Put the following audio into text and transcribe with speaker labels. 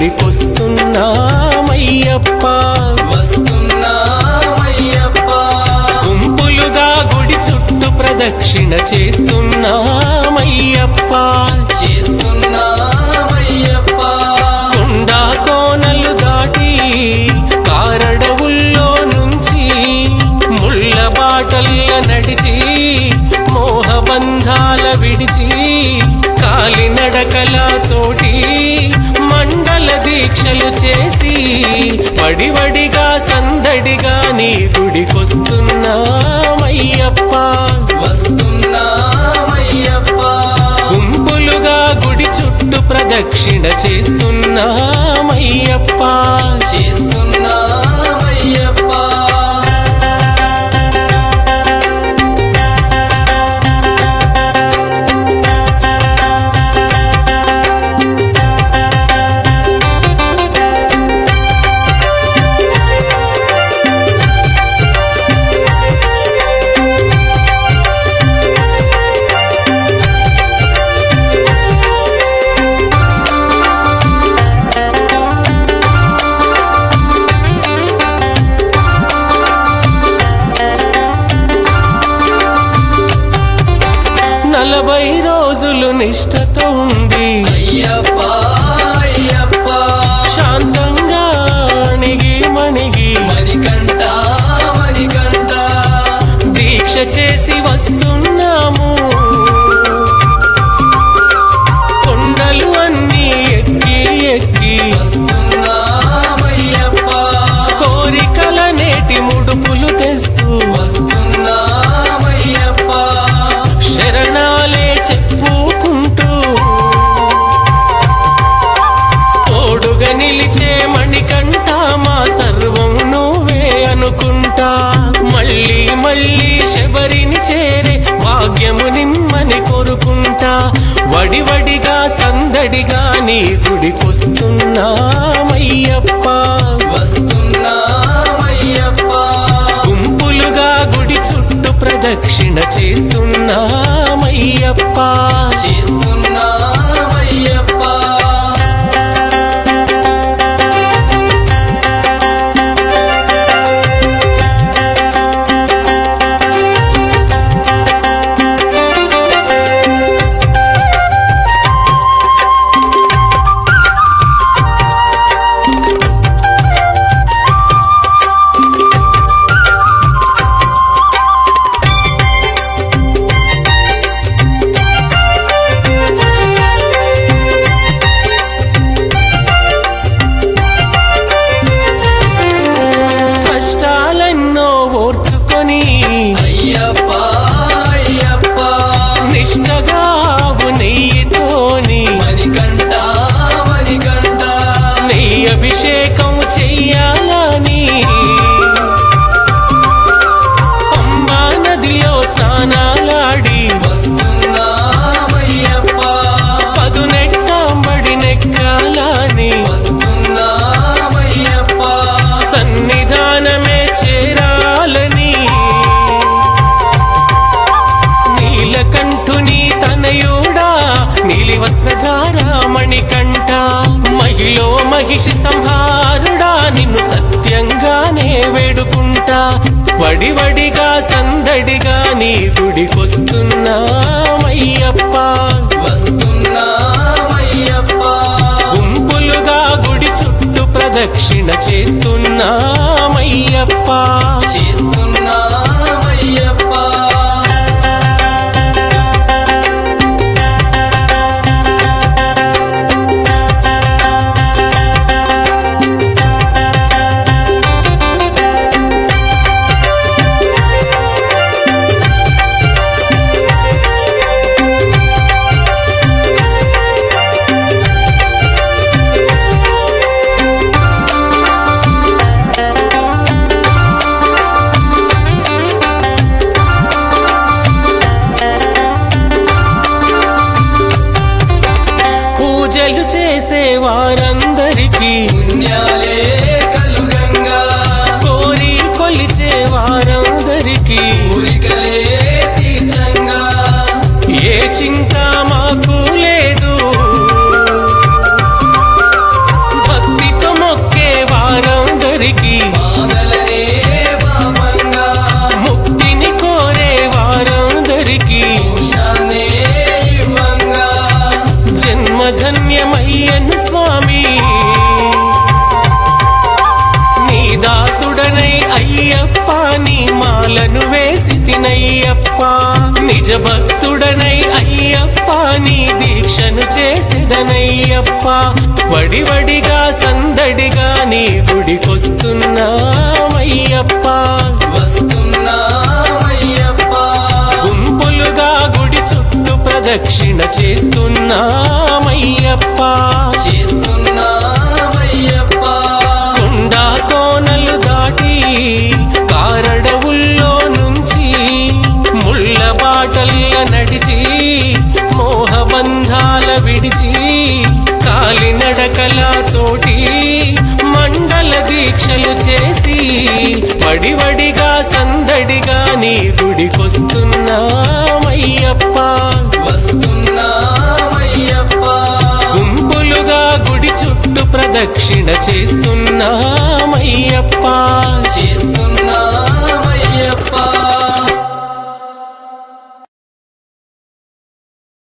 Speaker 1: గుడికొస్తున్నామయ్యప్ప
Speaker 2: వస్తున్నామయ్యప్ప
Speaker 1: గుంపులుగా గుడి చుట్టూ ప్రదక్షిణ చేస్తున్నామయ్యప్ప
Speaker 2: చేస్తున్నామయ్యప్ప
Speaker 1: కొండా కోనలు దాటి కారడవుల్లో నుంచి ముళ్ళ బాటల్ల నడిచి మోహబంధాల విడిచి కాలినడకల తోటి మండల దీక్షలు చేసి వడివడిగా సందడిగా నీ గుడికొస్తున్నామయ్యప్ప
Speaker 2: వస్తున్నామయ్యప్ప
Speaker 1: గుంపులుగా గుడి చుట్టూ ప్రదక్షిణ చేస్తున్నామయ్యప్ప
Speaker 2: చేస్తున్నామయ్యప్ప
Speaker 1: నలభై రోజులు నిష్ఠతో ఉండి
Speaker 2: అయ్యప్ప అయ్యప్ప
Speaker 1: శాంతంగా అణిగి మణిగి
Speaker 2: మణికంఠ మణికంఠ
Speaker 1: దీక్ష చేసి వస్తున్నాము కొండలు అన్నీ ఎక్కి ఎక్కి
Speaker 2: వస్తున్నామయ్యప్ప
Speaker 1: కోరికల నేటి ముడుపులు తెస్తూ
Speaker 2: వస్తున్నామయ్యప్ప
Speaker 1: శరణాలే చెప్పుకుంటూ తోడుగా నిలిచే మణికంట మా సర్వం నువ్వే అనుకుంటా మళ్ళీ మళ్ళీ శబరిని చేరే భాగ్యము నిమ్మని కోరుకుంటా వడివడిగా సందడిగా నీ గుడికొస్తున్నామయ్యప్ప
Speaker 2: వస్తున్నామయ్యప్ప
Speaker 1: గుంపులుగా గుడి చుట్టూ ప్రదక్షిణ చేస్తున్నామయ్యప్ప
Speaker 2: చేస్తున్నామయ్యప్ప
Speaker 1: కష్టాలెన్నో ఓర్చుకొని
Speaker 2: అయ్యప్ప అయ్యప్ప
Speaker 1: నిష్టగావు నెయ్యితోని
Speaker 2: మణికంఠ మణికంఠ
Speaker 1: నెయ్యి అభిషేకం చెయ్యాలని పంబా నదిలో స్నానాలాడి
Speaker 2: వస్తున్నామయ్యప్ప
Speaker 1: పదునెట్టంబడి నెక్కాలని
Speaker 2: వస్తున్నామయ్యప్ప
Speaker 1: సన్నిధానమే చేరాలని నీలకంఠుని తనయుడా నీలి వస్త్రధార మణికంఠ మహిలో మహిషి సంహారుడా నిన్ను సత్యంగానే వేడుకుంటా వడివడిగా సందడిగా నీ గుడికొస్తున్నామయ్యప్ప
Speaker 2: వస్తున్నామయ్యప్ప
Speaker 1: గుంపులుగా గుడి చుట్టూ ప్రదక్షిణ చేస్తున్నామయ్యప్ప
Speaker 2: చేస్తున్నామయ్యప్ప
Speaker 1: పూజలు చేసే వారందరికీ
Speaker 2: పుణ్యాలే కలుగంగా
Speaker 1: కోరి కొలిచే వారందరికీ
Speaker 2: కోరికలే తీర్చంగా
Speaker 1: ఏ చింత మాకు లేదు చేసేదనయ్యప్ప నిజ భక్తుడనై అయ్యప్ప నీ దీక్షను చేసేదనయ్యప్ప వడివడిగా సందడిగా నీ గుడికొస్తున్నామయ్యప్ప
Speaker 2: వస్తున్నామయ్యప్ప
Speaker 1: గుంపులుగా గుడి చుట్టూ ప్రదక్షిణ చేస్తున్నామయ్యప్ప
Speaker 2: చేస్తున్నామయ్యప్ప
Speaker 1: కొండా కోనలు దాటి కారడవుల్లో నుంచి ముళ్ళ బాటల్ల నడిచి మోహబంధాల విడిచి కాలినడకల తోటి మండల దీక్షలు చేసి వడివడిగా సందడిగా నీ గుడికొస్తున్నామయ్యప్ప
Speaker 2: వస్తున్నామయ్యప్ప
Speaker 1: గుంపులుగా గుడి చుట్టూ ప్రదక్షిణ చేస్తున్నామయ్యప్ప